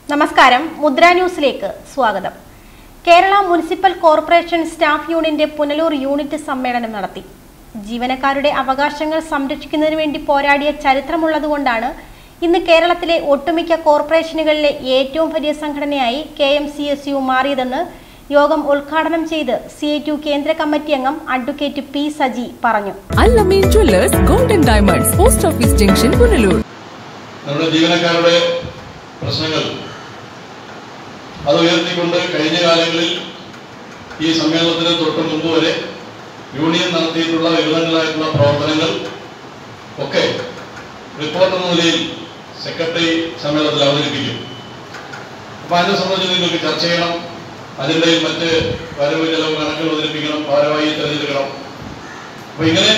നമസ്കാരം മുദ്ര ന്യൂസിലേക്ക് സ്വാഗതം കേരള മുനിസിപ്പൽ കോർപ്പറേഷൻ സ്റ്റാഫ് യൂണിയന്റെ പുനലൂർ യൂണിറ്റ് സമ്മേളനം നടത്തി ജീവനക്കാരുടെ അവകാശങ്ങൾ സംരക്ഷിക്കുന്നതിന് വേണ്ടി പോരാടിയ ചരിത്രമുള്ളതുകൊണ്ടാണ് ഇന്ന് കേരളത്തിലെ ഒട്ടുമിക്ക കോർപ്പറേഷനുകളിലെ ഏറ്റവും വലിയ സംഘടനയായി K M C S U മാറിയതെന്ന് യോഗം ഉദ്ഘാടനം ചെയ്ത് സി ഐ ടു കേന്ദ്ര കമ്മിറ്റി അംഗം അഡ്വക്കേറ്റ് പി സജി പറഞ്ഞു Alameen jewellers golden diamonds post office junction Punalur നമ്മുടെ ജീവനക്കാരുടെ പ്രശ്നങ്ങൾ അത് ഉയർത്തിക്കൊണ്ട് കഴിഞ്ഞ കാലങ്ങളിൽ ഈ സമ്മേളനത്തിന് തൊട്ട് മുമ്പ് വരെ യൂണിയൻ നടത്തിയിട്ടുള്ള വിവിധങ്ങളായിട്ടുള്ള പ്രവർത്തനങ്ങൾ ഒക്കെ റിപ്പോർട്ട് എന്ന നിലയിൽ സെക്രട്ടറി സമ്മേളനത്തിൽ അവതരിപ്പിക്കും അപ്പൊ അതിനെ സംബന്ധിച്ച് നിങ്ങൾക്ക് ചർച്ച ചെയ്യണം അതിൻ്റെ മറ്റ് വരവ് ചെലവ് കണക്കുകൾ അവതരിപ്പിക്കണം ഭാരവാഹി തിരഞ്ഞെടുക്കണം അപ്പൊ ഇങ്ങനെ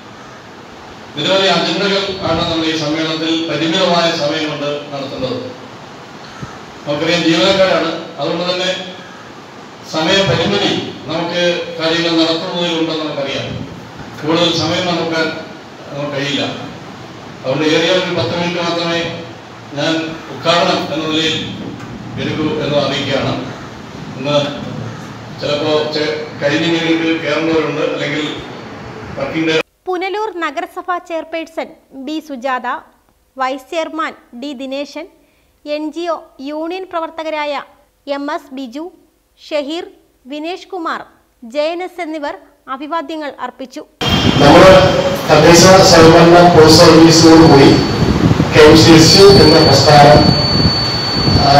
നിരവധി അജണ്ടകൾ ആണ് നമ്മൾ ഈ സമ്മേളനത്തിൽ പരിമിതമായ സമയം കൊണ്ട് നടത്തുന്നത് നമുക്കറിയാം ജീവനക്കാരാണ് അതുകൊണ്ട് തന്നെ സമയ പരിമിതി നമുക്ക് കാര്യങ്ങൾ നടത്തുന്നതിലുണ്ടെന്ന് നമുക്കറിയാം കൂടുതൽ സമയം നമുക്ക് നമുക്ക് കഴിയില്ല അതുകൊണ്ട് ഏറിയ ഒരു പത്ത് മിനിറ്റ് മാത്രമേ ഞാൻ ഉദ്ഘാടനം എന്ന നിലയിൽ എടുക്കൂ എന്ന് അറിയിക്കുകയാണ് ഇന്ന് ചിലപ്പോൾ കഴിഞ്ഞ മിനിറ്റ് കയറുന്നവരുണ്ട് അല്ലെങ്കിൽ വർക്കിംഗ് ഡേ പുനലൂർ നഗരസഭാ chairperson B Sujatha vice chairman D Dineshan N G O union പ്രവർത്തകരായ M S Biju Shaheer Vinesh Kumar J N S എന്നിവർ അഭിവാദ്യങ്ങൾ അർപ്പിച്ചു നമ്മുടെ തദ്ദേശ സ്വയംഭരണ പൊതു സർവീസോടുകൂടി K M C S U എന്ന പ്രസ്ഥാനം ആ,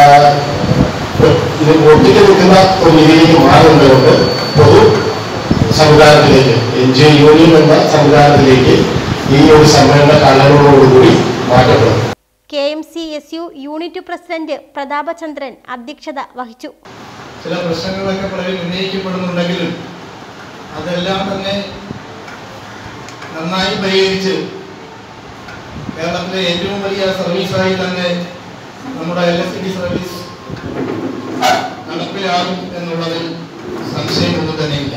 ഇത് ഒട്ടിക്ക് നിൽക്കുന്ന ഒരു രീതിയിലേക്ക് മാറുന്നതുകൊണ്ട് പൊതു സംവിധാനത്തിലേക്ക് എൻ ജി ഒ യൂണിയൻ എന്ന സംവിധാനത്തിലേക്ക് ഈ ഒരു സമ്മേളന കാലയളവോടുകൂടി മാറ്റപ്പെടും K M C S U unit president Prathapachandran അധ്യക്ഷത വഹിച്ചു ചില പ്രശ്നങ്ങളൊക്കെ പലരും ഉന്നയിക്കപ്പെടുന്നുണ്ടെങ്കിലും അതെല്ലാം തന്നെ നന്നായി പരിഹരിച്ച് കേരളത്തിലെ ഏറ്റവും വലിയ സർവീസായി തന്നെ നമ്മുടെ എൽ എസ് ഡി സർവീസ് നടപ്പിലാകും എന്നുള്ളതിൽ സംശയമൊന്നും തന്നെയില്ല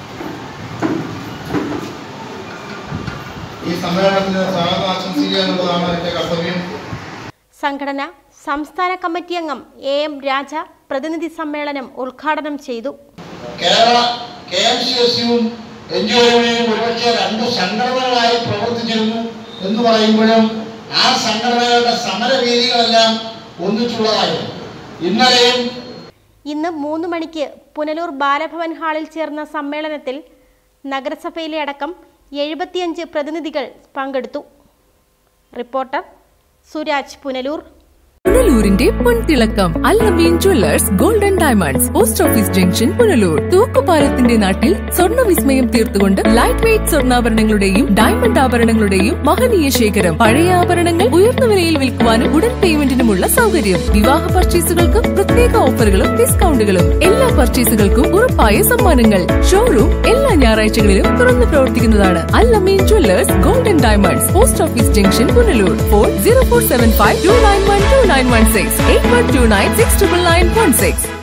ഈ സമ്മേളനത്തിന് സ്വാഗതം ആശംസിക്കുക എന്നുള്ളതാണ് എൻ്റെ കർത്തവ്യം സംഘടന സംസ്ഥാന കമ്മിറ്റി അംഗം എ എം രാജ പ്രതിനിധി സമ്മേളനം ഉദ്ഘാടനം ചെയ്തു Kerala K M C S യുവും എൻ ജി ഒ യൂണിയനും ഒരുപക്ഷെ രണ്ട് സംഘടനകളായി പ്രവർത്തിച്ചിരുന്നു എന്ന് പറയുമ്പോഴും ആ സംഘടനകളുടെ സമരരീതികളെല്ലാം ഒന്നിച്ചുള്ളതായിരുന്നു ഇന്നലെയും ഇന്ന് മൂന്ന് മണിക്ക് പുനലൂർ ബാലഭവൻ ഹാളിൽ ചേർന്ന സമ്മേളനത്തിൽ നഗരസഭയിലെ അടക്കം എഴുപത്തിയഞ്ച് പ്രതിനിധികൾ പങ്കെടുത്തു റിപ്പോർട്ടർ സുരാജ് പുനലൂർ പുനലൂരിന്റെ പൊൻതിളക്കം Alameen jewellers golden diamonds post office junction Punalur തൂക്കുപാലത്തിന്റെ നാട്ടിൽ സ്വർണ്ണ വിസ്മയം തീർത്തുകൊണ്ട് ലൈറ്റ് വെയ്റ്റ് സ്വർണ്ണാഭരണങ്ങളുടെയും ഡയമണ്ട് ആഭരണങ്ങളുടെയും മഹനീയ ശേഖരം പഴയ ആഭരണങ്ങൾ ഉയർന്ന വിലയിൽ വിൽക്കുവാനും ഉടൻ പേയ്മെന്റിനുമുള്ള സൗകര്യം വിവാഹ പർച്ചേസുകൾക്കും പ്രത്യേക ഓഫറുകളും ഡിസ്കൗണ്ടുകളും എല്ലാ പർച്ചേസുകൾക്കും ഉറപ്പായ സമ്മാനങ്ങൾ ഷോറൂം എല്ലാ ഞായറാഴ്ചകളിലും തുറന്നു പ്രവർത്തിക്കുന്നതാണ് Alameen jewellers golden diamonds post office junction Punalur phone zero four seven five two nine one two nine one six eight one two nine six triple nine one six